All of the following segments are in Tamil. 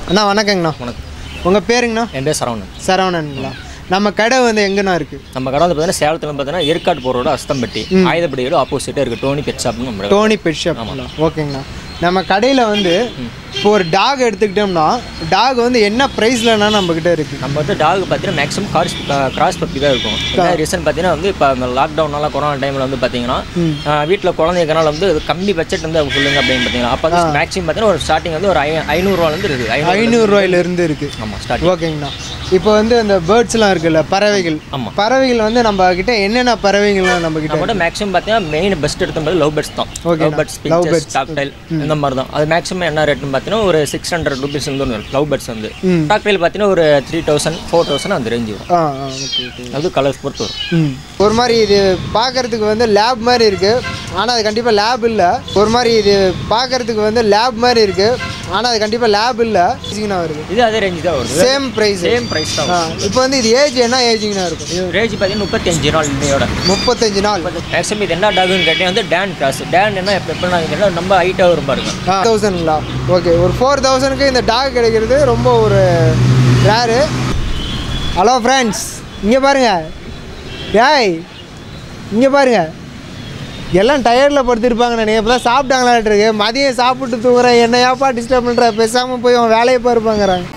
அண்ணா வணக்கங்கண்ணா வணக்கம் உங்கள் பேருங்கண்ணா என் பேர் சரவணன் சரவணனுங்களா நம்ம கடை வந்து எங்கண்ணா இருக்குது நம்ம கடை வந்து பார்த்தீங்கன்னா சேலத்தில் பார்த்தீங்கன்னா ஏற்காடு போகிறோட அஸ்தம்பட்டி ஆயுதப்படியோட ஆப்போசிட்டாக இருக்குது டோனி பெட் ஷாப்னு நம்ம கடை. டோனி பெட் ஷாப்ங்களா ஓகேங்கண்ணா நம்ம கடையில் வந்து இப்போ ஒரு டாக் எடுத்துக்கிட்டோம்னா டாக் வந்து என்ன ப்ரைஸ்லண்ணா நம்மக்கிட்ட இருக்குது நம்ம வந்து டாக் பார்த்தீங்கன்னா மேக்ஸிமம் கார்ஸ் கிராஸ் பப்பி தான் இருக்கும் என்ன ரீசன் பார்த்தீங்கன்னா வந்து இப்போ அந்த லாக்டவுனால கொரோனா டைமில் வந்து பார்த்தீங்கன்னா வீட்டில் குழந்தைங்கனால வந்து இது கம்மி பட்ஜெட் வந்து அவங்க சொல்லுங்க அப்படின்னு பார்த்தீங்கன்னா அப்போ வந்து மேக்ஸிமம் பார்த்தீங்கன்னா ஒரு ஸ்டார்டிங் வந்து ஒரு ஐ ஐநூறுரூவாலேருந்து இருக்குது ஐநூறு ஐநூறுரூவாயிலிருந்து இருக்குது ஆமாம் ஸ்டார்டிங் ஓகேங்கண்ணா இப்போ வந்து அந்த பேர்ட்ஸ்லாம் இருக்குல்ல பறவைகள் ஆமா. பறவைகள் வந்து நம்ம கிட்ட என்னென்ன பறவைகள்லாம் நம்ம கிட்ட நம்மகிட்ட மேக்ஸிமம் பார்த்தீங்கன்னா மெயின் பெஸ்ட் எடுத்தும்போது லவ் பேர்ட்ஸ் தான் Okay, love birds Love finches டாக்டைல் இந்த மாதிரி தான் அது மேக்ஸிமம் என்ன ரேட்னு பார்த்தீங்கன்னா ஒரு சிக்ஸ் ஹண்ட்ரட் ருபீஸ் வந்து வரும் லவ் பேர்ட்ஸ் வந்து ம். டாக்டைல் பார்த்தீங்கன்னா ஒரு த்ரீ தௌசண்ட் ஃபோர் தௌசண்ட் அந்த ரேஞ்சு வரும் ஆ ஆ ஓகே ஓகே அது கலர்ஸ் பொறுத்து வரும் ம் ஒரு மாதிரி இது பார்க்கறதுக்கு வந்து லேப் மாதிரி இருக்குது ஆனால் அது கண்டிப்பாக லேப் இல்லை ஒரு மாதிரி இது பார்க்கறதுக்கு வந்து லேப் மாதிரி இருக்குது ஆனால் அது கண்டிப்பாக லேப் இல்லை ஏஜிங்னா வருது இது அதே ரேஞ்சு தான் வருது சேம் ப்ரைஸ் சேம் ப்ரைஸ் தான் ஆ வரும். இப்போ வந்து இது ஏஜ் என்ன ஏஜிங்னா இருக்கும் இது ரேஞ்சு பார்த்தீங்கன்னா முப்பத்தஞ்சு நாள் இன்னையோட முப்பத்தஞ்சு நாள் மேக்ஸிமம் இது என்ன டாகுன்னு கேட்டேன் வந்து டேன் கிராஸ் டேன் என்ன எப்போ எப்படின்னா கேட்டால் நம்ம ஹைட்டாக வரும் பாருங்க ஆ தௌசண்ட்ங்களா ஓகே ஒரு ஃபோர் தௌசண்ட்க்கு இந்த டாக் கிடைக்கிறது ரொம்ப ஒரு ரேரு ஹலோ ஃப்ரெண்ட்ஸ் இங்கே பாருங்க டேய் இங்கே பாருங்க எல்லாம் டயர்டில் படுத்திருப்பாங்க நினைக்கிறேன் இப்போ தான் சாப்பிட்டாங்களாட்டு இருக்கு மதியம் சாப்பிட்டு தூங்குறேன் என்ன ஏப்பா டிஸ்டர்ப் பண்ணுற பேசாமல் போய் அவன் வேலையை பாருப்பாங்கிறாங்க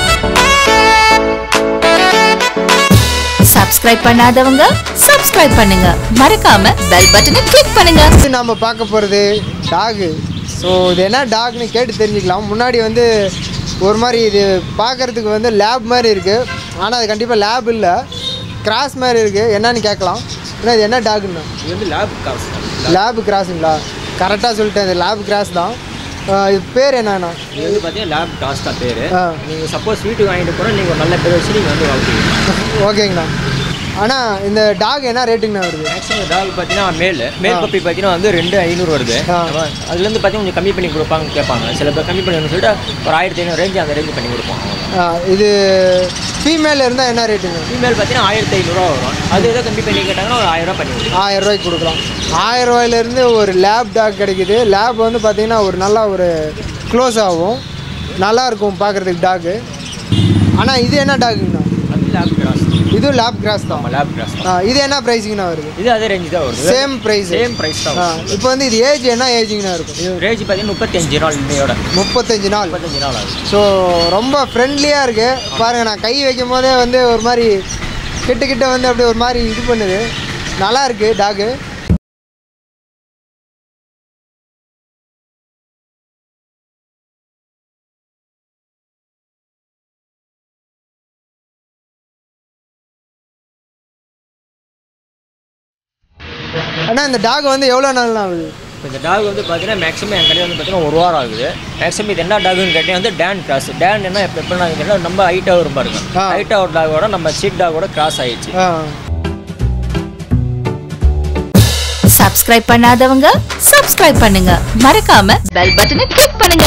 சப்ஸ்கிரைப் பண்ணாதவங்க சப்ஸ்கிரைப் பண்ணுங்க மறக்காம பெல் பட்டனை கிளிக் பண்ணுங்க இது நம்ம பார்க்க போகிறது டாகு ஸோ இது என்ன டாக்னு கேட்டு தெரிஞ்சுக்கலாம் முன்னாடி வந்து ஒரு மாதிரி இது பார்க்கறதுக்கு வந்து லேப் மாதிரி இருக்குது ஆனால் அது கண்டிப்பாக லேப் இல்லை கிராஸ் மாதிரி இருக்குது என்னன்னு கேட்கலாம் ஏன்னா இது என்ன டாகுன்னா இது வந்து லேப் கிராஸ் லேப் கிராஸுங்களா கரெக்டாக சொல்லிட்டேன் இது லேப் கிராஸ் தான் ஆஹ் இது பேர் என்னண்ணா இது வந்து பார்த்தீங்கன்னா லேப் கிராஸ் தான் பேர் ஆ நீங்கள் சப்போஸ் வீட்டுக்கு வாங்கிட்டு போனால் நீங்கள் ஒரு நல்ல பேர் வச்சு நீங்கள் வந்து வளர்த்துக்கலாம் ஓகேங்கண்ணா ஆனால் இந்த டாக் என்ன ரேட்டுங்கண்ணா வருது மேக்ஸிமம் டாக் பார்த்தீங்கன்னா மேல் மேல் பப்பி பார்த்தீங்கன்னா வந்து ரெண்டு ஐநூறு வருது ஆ. அதுலேருந்து பார்த்தீங்கன்னா கொஞ்சம் கம்மி பண்ணி கொடுப்பாங்க கேட்பாங்க சில பேர் கம்மி பண்ணி சொல்லிட்டு ஒரு ஆயிரத்தி ஐநூறு ரேஞ்சு அந்த ரேஞ்சு பண்ணி கொடுப்போம் ஆஹ் இது ஃபீமேல் இருந்தால் என்ன ரேட்டுங்க ஃபீமேல் பார்த்தீங்கன்னா ஆயிரத்தி ஐநூறுரூவா வரும் அது ஏதோ கம்மி பண்ணி கேட்டாங்கன்னா ஒரு ஆயிரம் ரூபா பண்ணி கொடுப்போம் ஆயிரம் ரூபாய்க்கு கொடுக்கலாம் ஆயிரம் ரூபாயிலேருந்து ஒரு லேப் டாக் கிடைக்குது லேப் வந்து பார்த்தீங்கன்னா ஒரு நல்லா ஒரு க்ளோஸ் ஆகும் நல்லா இருக்கும் பார்க்குறதுக்கு டாக்கு ஆனால் இது என்ன டாக்குங்கண்ணா அது லேப் கிராஸ் இதுவும் லேப் கிராஸ் தான் ஆமாம் லேப் கிராஸ் தான் ஆ, இது என்ன ப்ரைஸுங்கண்ணா வருது இது அதே ரேஞ்சு தான் வருது சேம் ப்ரைஸ் சேம் ப்ரைஸ் தான் வரும். இப்போ வந்து இது ஏஜ் என்ன ஏஜிங்கண்ணா இருக்கும் இது ரேஞ்சு பார்த்தீங்கன்னா முப்பத்தஞ்சு நாள் இன்னையோட முப்பத்தஞ்சு நாள் முப்பத்தஞ்சு நாள் ஆகுது ஸோ ரொம்ப ஃப்ரெண்ட்லியாக இருக்குது பாருங்கள் நான் கை வைக்கும் போதே வந்து ஒரு மாதிரி கிட்ட கிட்ட வந்து அப்படியே ஒரு மாதிரி இது பண்ணுது நல்லா இருக்கு டாகு அண்ணா இந்த டாக் வந்து எவ்வளோ நாள் ஆகுது இப்போ இந்த டாக் வந்து பார்த்தீங்கன்னா மேக்ஸிமம் என் கடையில் வந்து பார்த்தீங்கன்னா ஒரு வாரம் ஆகுது மேக்ஸிமம் இது என்ன டாக்னு கேட்டேன் வந்து டேன் கிராஸ் டேன் என்ன எப்போ எப்படின்னா கேட்டால் நம்ம ஹைட்டாக வரும் பாருங்க ஆ. ஹைட்டாக ஒரு டாகோட நம்ம சீட் டாகோட கிராஸ் ஆயிடுச்சு ஆ சப்ஸ்கிரைப் பண்ணாதவங்க சப்ஸ்கிரைப் பண்ணுங்க மறக்காம பெல் பட்டனை கிளிக் பண்ணுங்க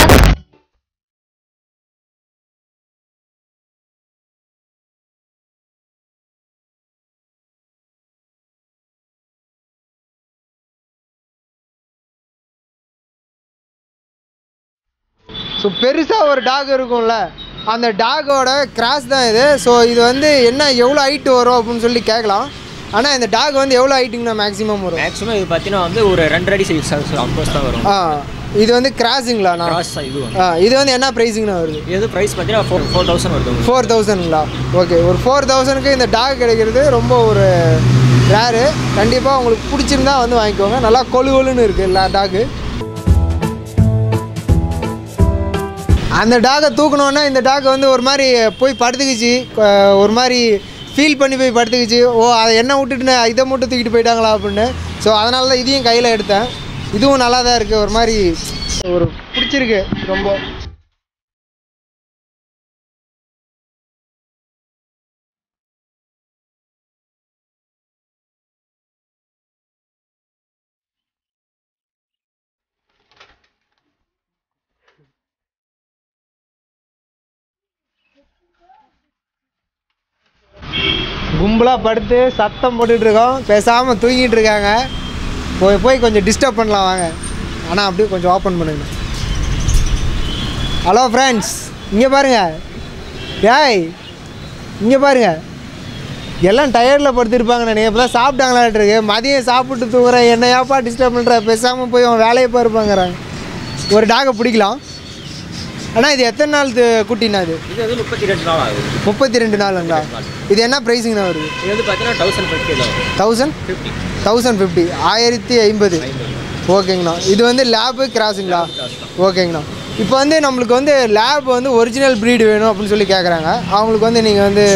ஸோ பெருசாக ஒரு டாக் இருக்கும்ல அந்த டாகோட கிராஸ் தான் இது ஸோ இது வந்து என்ன எவ்வளோ ஹைட்டு வரும் அப்படின்னு சொல்லி கேட்கலாம் ஆனால் இந்த டாக் வந்து எவ்வளோ ஹைட்டுங்கண்ணா மேக்ஸிமம் வரும் மேக்ஸிமம் இது பார்த்தீங்கன்னா வந்து ஒரு ரெண்டரை அடி சைஸ் அப்கோர்ஸ் தான் வரும் ஆ இது வந்து கிராஸுங்களாண்ணா கிராஸ் இது வந்து ஆ இது வந்து என்ன ப்ரைஸுங்கண்ணா வருது இது ப்ரைஸ் பார்த்தீங்கன்னா ஃபோர் ஃபோர் தௌசண்ட் வருது உங்களுக்கு. ஃபோர் தௌசண்ட்ங்களா ஓகே ஒரு ஃபோர் தௌசண்ட்க்கு இந்த டாக் கிடைக்கிறது ரொம்ப ஒரு ரேரு கண்டிப்பாக உங்களுக்கு பிடிச்சிருந்தா வந்து வாங்கிக்கோங்க நல்லா கொழு கொழுன்னு இருக்குது எல்லா டாகு அந்த டாகை தூக்கணுன்னா இந்த டாக் வந்து ஒரு மாதிரி போய் படுத்துக்கிச்சு அஹ் ஒரு மாதிரி ஃபீல் பண்ணி போய் படுத்துக்கிச்சு ஓ அதை என்ன விட்டுட்டு நான் இதை மட்டும் தூக்கிட்டு போயிட்டாங்களா அப்படின்னு ஸோ அதனால தான் இதையும் கையில் எடுத்தேன் இதுவும் நல்லா தான் இருக்குது ஒரு மாதிரி ஒரு பிடிச்சிருக்கு ரொம்ப கும்பலாக படுத்து சத்தம் போட்டுட்டு இருக்கோம் பேசாமல் தூங்கிட்டு இருக்காங்க போய் போய் கொஞ்சம் டிஸ்டர்ப் பண்ணலாம் வாங்க ஆனால் அப்படியே கொஞ்சம் ஓப்பன் பண்ணுங்க ஹலோ ஃப்ரெண்ட்ஸ் இங்கே பாருங்க டேய் இங்கே பாருங்க எல்லாம் டயர்டில் படுத்திருப்பாங்க நினைக்கிறேன் இப்போ தான் சாப்பிட்டாங்களாட்டு இருக்கு மதியம் சாப்பிட்டு தூங்குறேன் என்ன ஏப்பா டிஸ்டர்ப் பண்ணுற பேசாமல் போய் அவன் வேலையை பாருப்பாங்கிறாங்க ஒரு டாகை பிடிக்கலாம் ஆனால் இது எத்தனை நாள் து- குட்டிண்ணா இது இது வந்து முப்பத்தி ரெண்டு நாள் ஆகுது முப்பத்தி ரெண்டு நாளுங்களா இது என்ன ப்ரைஸுங்கண்ணா வருது இது வந்து பார்த்தீங்கன்னா தௌசண்ட் ஃபிஃப்டி தான் தௌசண்ட் ஃபிஃப்டி தௌசண்ட் ஃபிஃப்டி ஆயிரத்தி ஐம்பது ஓகேங்கண்ணா இது வந்து லேபு கிராஸுங்களா ஓகேங்கண்ணா இப்போ வந்து நம்மளுக்கு வந்து லேப் வந்து ஒரிஜினல் ப்ரீடு வேணும் அப்படின்னு சொல்லி கேட்குறாங்க அவங்களுக்கு வந்து நீங்கள் வந்து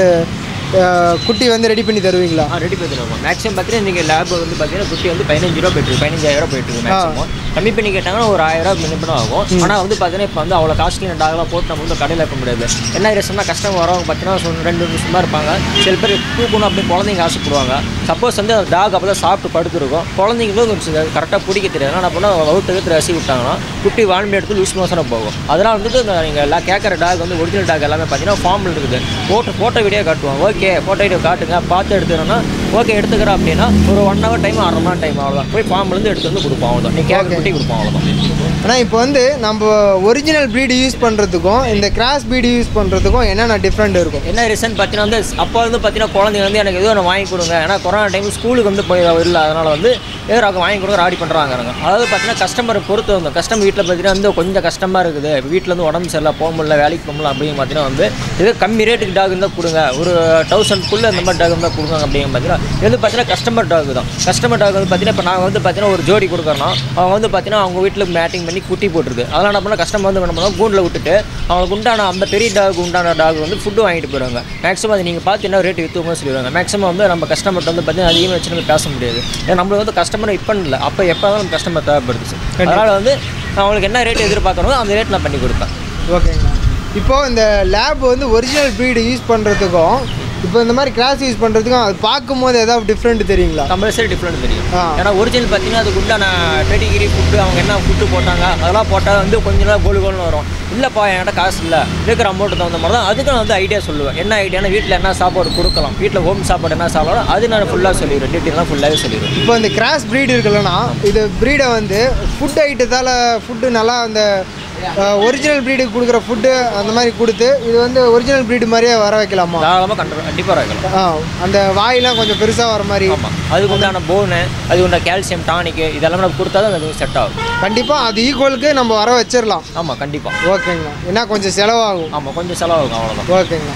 அஹ், குட்டி வந்து ரெடி பண்ணி தருவீங்களா ஆ ரெடி பண்ணி தருவோம் மேக்ஸிமம் பார்த்தீங்கன்னா நீங்கள் லேப் வந்து பார்த்தீங்கன்னா குட்டி வந்து பதினஞ்சு ரூபா போயிட்டு பதினஞ்சாயிரம் ரூபா போயிட்டு மேக்ஸிமம் கம்மி பண்ணி கேட்டாங்கன்னா ஒரு ஆயிரம் ரூபா மினிமம் ஆகும் ஆனால் வந்து பார்த்தீங்கன்னா இப்போ வந்து அவ்வளோ காஸ்ட்லி டாக்லாம் போட்டு நம்ம வந்து கடையில் வைக்க முடியாது என்ன ரீசன்னா கஸ்டமர் வரவங்க பார்த்தீங்கன்னா சொன்ன ரெண்டு நிமிஷம் தான் இருப்பாங்க சில பேர் தூக்கணும் அப்படி குழந்தைங்க ஆசைப்படுவாங்க சப்போஸ் வந்து அந்த டாக் அப்போ தான் சாப்பிட்டு படுத்துருக்கும் குழந்தைங்களும் கொஞ்சம் கரெக்டாக பிடிக்க தெரியாது என்ன பண்ணால் வகுத்துக்கு ரசி விட்டாங்கன்னா குட்டி வால்மி எடுத்து லூஸ் மோசனாக போகும் அதனால் வந்துட்டு இந்த நீங்கள் எல்லாம் கேட்குற டாக் வந்து ஒரிஜினல் டாக் எல்லாமே பார்த்தீங்கன்னா ஃபார்மில் இருக்குது ஃபோட்டோ ஃபோட்டோ வீடியோ காட்டுவோம் ஓகே ஃபோட்டோ வீடியோ காட்டுங்க பார்த்து எடுத்துக்கிறோன்னா ஓகே எடுத்துக்கிறோம் அப்படின்னா ஒரு ஒன் ஹவர் டைம் அரை மணி நேரம் டைம் அவ்வளோதான் போய் ஃபார்ம்லேருந்து எடுத்து வந்து கொடுப்போம் அவ்வளோதான் நீ கேட்குற குட்டி கொடுப்போம் அவ்வளோதான் ஆனால் இப்போ வந்து நம்ம ஒரிஜினல் ப்ரீடு யூஸ் பண்ணுறதுக்கும் இந்த கிராஸ் ப்ரீடு யூஸ் பண்ணுறதுக்கும் என்னென்ன டிஃப்ரெண்ட் இருக்கும் என்ன ரீசன் பார்த்தீங்கன்னா வந்து அப்போ வந்து பார்த்தீங்கன்னா குழந்தைங்க வந்து எனக்கு எதுவும் ஒன்று வாங்கி கொடுங்க ஏன்னா கொரோனா டைம் ஸ்கூலுக்கு வந்து போய் இல்லை அதனால் வந்து ஏதோ அவங்க வாங்கி கொடுங்க ராடி பண்ணுறாங்க அதாவது பார்த்தீங்கன்னா கஸ்டமரை பொறுத்து வந்து கஸ்டமர் வீட்டில் பார்த்தீங்கன்னா வந்து கொஞ்சம் கஷ்டமாக இருக்குது வீட்டில் வந்து உடம்பு சரியில்லை போக முடியல வேலைக்கு போக முடியல அப்படின்னு பார்த்தீங்கன்னா வந்து இது கம்மி ரேட்டுக்கு டாக் இருந்தால் கொடுங்க ஒரு தௌசண்ட்குள்ளே இந்த மாதிரி டாக் இருந்தால் கொடுங்க அப்படின்னு பார்த்தீங்கன்னா இது வந்து பார்த்தீங்கன்னா கஸ்டமர் டாக் தான் கஸ்டமர் டாக் வந்து பார்த்தீங்கன்னா இப்போ நாங்கள் வந்து பார்த்தீங்கன்னா ஒரு ஜோடி கொடுக்குறோன்னா அவங்க வந்து பார்த்தீங்கன்னா அவங்க வீட்டில் மேட்டிங் பண்ணி குட்டி போட்டுருக்கு அதெல்லாம் என்ன பண்ணால் கஸ்டமர் வந்து என்ன பண்ணுவோம் கூண்டில் விட்டுட்டு அவங்களுக்கு உண்டான அந்த பெரிய டாக் உண்டான டாக் வந்து ஃபுட்டு வாங்கிட்டு போயிடுவாங்க மேக்ஸிமம் அது நீங்கள் பார்த்து என்ன ரேட் விற்றுமோ சொல்லிடுவாங்க மேக்ஸிமம் வந்து நம்ம கஸ்டமர்கிட்ட வந்து பார்த்தீங்கன்னா அதிகமாக வச்சு நம்ம பேச முடியாது ஏன்னா நம்மளுக்கு வந்து கஸ்டமர் இப்போ இல்லை அப்போ எப்போ தான் நம்ம கஸ்டமர் தேவைப்படுது அதனால் வந்து அவங்களுக்கு என்ன ரேட் எதிர்பார்க்கறோமோ அந்த ரேட் நான் பண்ணி கொடுப்பேன் ஓகேங்களா இப்போது இந்த லேப் வந்து ஒரிஜினல் ப்ரீடு யூஸ் பண்ணுறதுக்கும் இப்போ இந்த மாதிரி கிராஸ் யூஸ் பண்ணுறதுக்கும் அது பார்க்கும்போது ஏதாவது டிஃப்ரெண்ட் தெரியுங்களா கம்பல்சரி டிஃப்ரெண்ட் தெரியும் ஆ. ஏன்னா ஒரிஜினல் பார்த்தீங்கன்னா அதுக்கு உண்டான பெடிகிரி ஃபுட்டு அவங்க என்ன ஃபுட்டு போட்டாங்க அதெல்லாம் போட்டால் வந்து கொஞ்ச நாள் கோல் கோல்னு வரும் இல்லைப்பா என்கிட்ட காசு இல்லை இருக்கிற அமௌண்ட் தகுந்த மாதிரி தான் அதுக்கு நான் வந்து ஐடியா சொல்லுவேன் என்ன ஐடியானா வீட்டில் என்ன சாப்பாடு கொடுக்கலாம் வீட்டில் ஹோம் சாப்பாடு என்ன சாப்பாடோ அது நான் ஃபுல்லாக சொல்லிடுவேன் டீட்டெயிலாம் ஃபுல்லாகவே சொல்லிடுவேன் இப்போ இந்த கிராஸ் ப்ரீடு இருக்குல்லனா இது ப்ரீடை வந்து ஃபுட் ஐட்டத்தால் ஃபுட்டு நல்லா அந்த ஒரிஜினல் ப்ரீடுக்கு கொடுக்குற ஃபுட்டு அந்த மாதிரி கொடுத்து இது வந்து ஒரிஜினல் ப்ரீடு மாதிரியே வர வைக்கலாமா தாராளமாக கண்டு கண்டிப்பாக வைக்கலாம் ஆ அந்த வாயெல்லாம் கொஞ்சம் பெருசாக வர மாதிரி ஆமாம் அதுக்கு உண்டான போனு அதுக்கு உண்டான கால்சியம் டானிக்கு இதெல்லாம் நம்ம கொடுத்தா தான் அது செட் ஆகும் கண்டிப்பாக அது ஈக்குவலுக்கு நம்ம வர வச்சிடலாம் ஆமாம் கண்டிப்பாக ஓகேங்கண்ணா ஏன்னா கொஞ்சம் செலவாகும் ஆமாம் கொஞ்சம் செலவாகும் அவ்வளோதான் ஓகேங்கண்ணா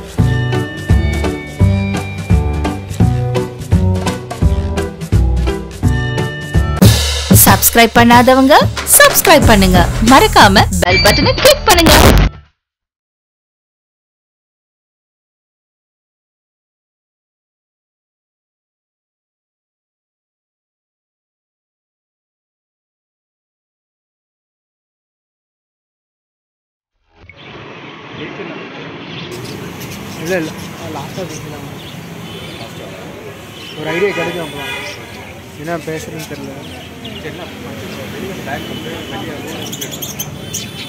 சப்ஸ்கிரைப் பண்ணாதவங்க சப்ஸ்கிரைப் பண்ணுங்க மறக்காம பெல் பட்டனை கிளிக் பண்ணுங்க இல்லை இல்லை லாஸ்ட்டாக பேசலாம் ஒரு ஐடியா கிடைக்கும் அப்புறம் என்ன பேசுறதுன்னு தெரியல